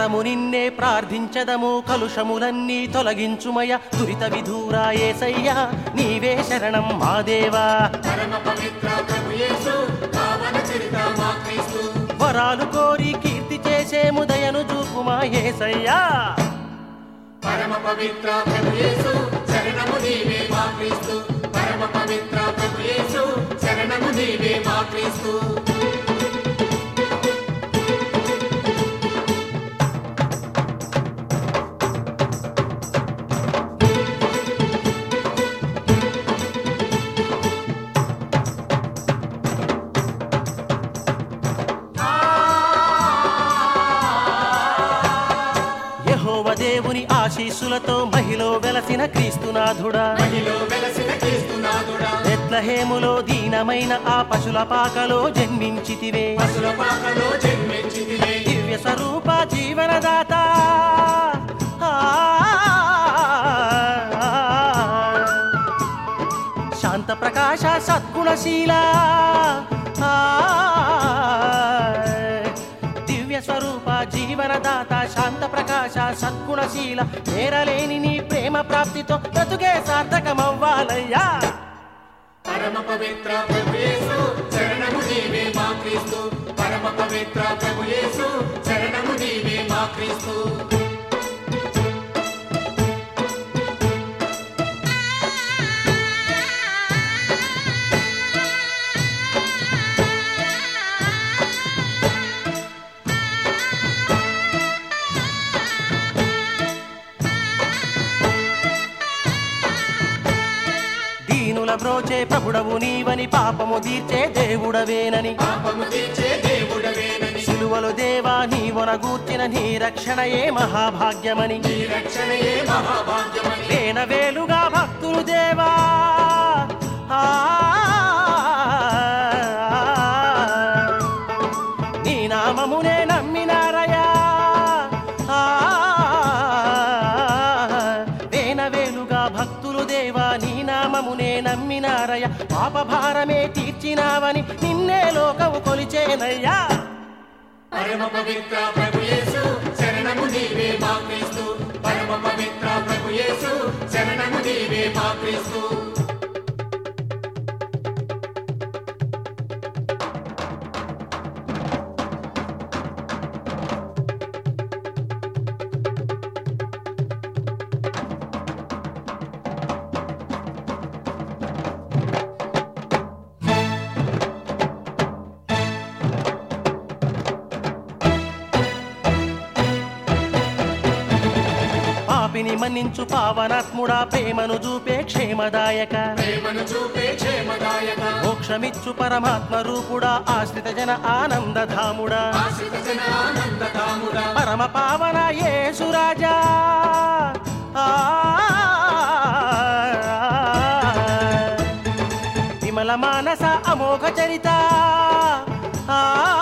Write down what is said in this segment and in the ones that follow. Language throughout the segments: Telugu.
నిరతము నిన్నే ప్రార్థించదము కలుషములన్నీ తొలగించుమయ దురిత విధూరా ఏసయ్యా నీవే శరణం మా దేవా పరమ పవిత్ర ప్రభు యేసు పావన చరిత మా క్రీస్తు వరాలు కోరి కీర్తి చేసేము దయను చూపుమా ఏసయ్యా పరమ పవిత్ర ప్రభు యేసు శరణము నీవే మా క్రీస్తు పరమ పవిత్ర ప్రభు యేసు శరణము నీవే మా క్రీస్తు యెహోవ దేవుని ఆశీస్సులతో మహిలో వెలసిన క్రీస్తునాథుడా మహిలో వెలసిన క్రీస్తునాథుడా బెత్లహేములో దీనమైన ఆ పశుల పాకలో జన్మించితివే పశుల పాకలో జన్మించితివే దివ్య స్వరూప జీవనదాత ఆ, శాంత ప్రకాశ సద్గుణశీల ఆ, దివ్య స్వరూప జీవనదాత శాంత ప్రకాశ సద్గుణశీల మేరలేని నీ ప్రేమ ప్రాప్తితో బ్రతుకే సార్థకమవ్వాలయ్యా పరమ పవిత్ర ప్రభు యేసు శరణము నీవే మా క్రీస్తు పరమ పవిత్ర ప్రభు యేసు శరణము నీవే మా క్రీస్తు దీనుల బ్రోచే ప్రభుడవు నీవని పాపము తీర్చే దేవుడవేనని పాపము తీర్చే దేవుడవేనని సిలువలు దేవా నీవొనగూర్చిన నీ రక్షణయే మహాభాగ్యమని నీ రక్షణయే మహాభాగ్యమని వేన వేలుగా భక్తులు దేవా ఆ, నీ నామమునే నమ్మినారయా ఆ, వేన వేలుగా భక్తులు దేవా నీ నామమునే నమ్మినారయ పాప భారమే తీర్చినావని నిన్నే లోకము కొలిచేనయ్యా పరమ పవిత్ర ప్రభు యేసు శరణము నీవే మా క్రీస్తు పరమ పవిత్ర ప్రభు యేసు శరణము నీవే మా క్రీస్తు పాపిని మన్నించు పావనాత్ముడా ప్రేమను చూపే క్షేమదాయక ప్రేమను చూపే క్షేమదాయక మోక్షమిచ్చు పరమాత్మ రూపుడా ఆశ్రిత జన ఆనందధాముడా ఆశ్రిత జన ఆనందధాముడా పరమ పావన యేసురాజా ఆ, విమల మానస అమోఘ చరిత ఆ,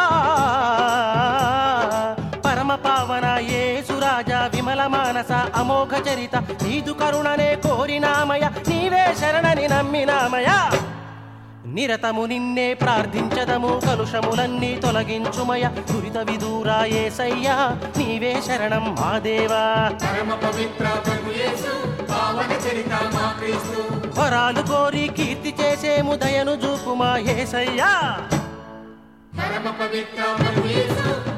పరమ పావన యేసురాజా విమల మానస అమోఘ చరిత నీదు కరుణనే కోరినామయ నీవే శరణని నమ్మినామయ నిరతము నిన్నే ప్రార్థించదము కలుషములన్నీ తొలగించుమయ దురిత విదూరా ఏసయ్యా నీవే శరణం మా దేవా పరమ పవిత్ర ప్రభు యేసు పావన చరిత మా క్రీస్తు వరాలు కోరి కీర్తి చేసేము దయను చూపుమా ఏసయ్యా పరమ పవిత్ర ప్రభు యేసు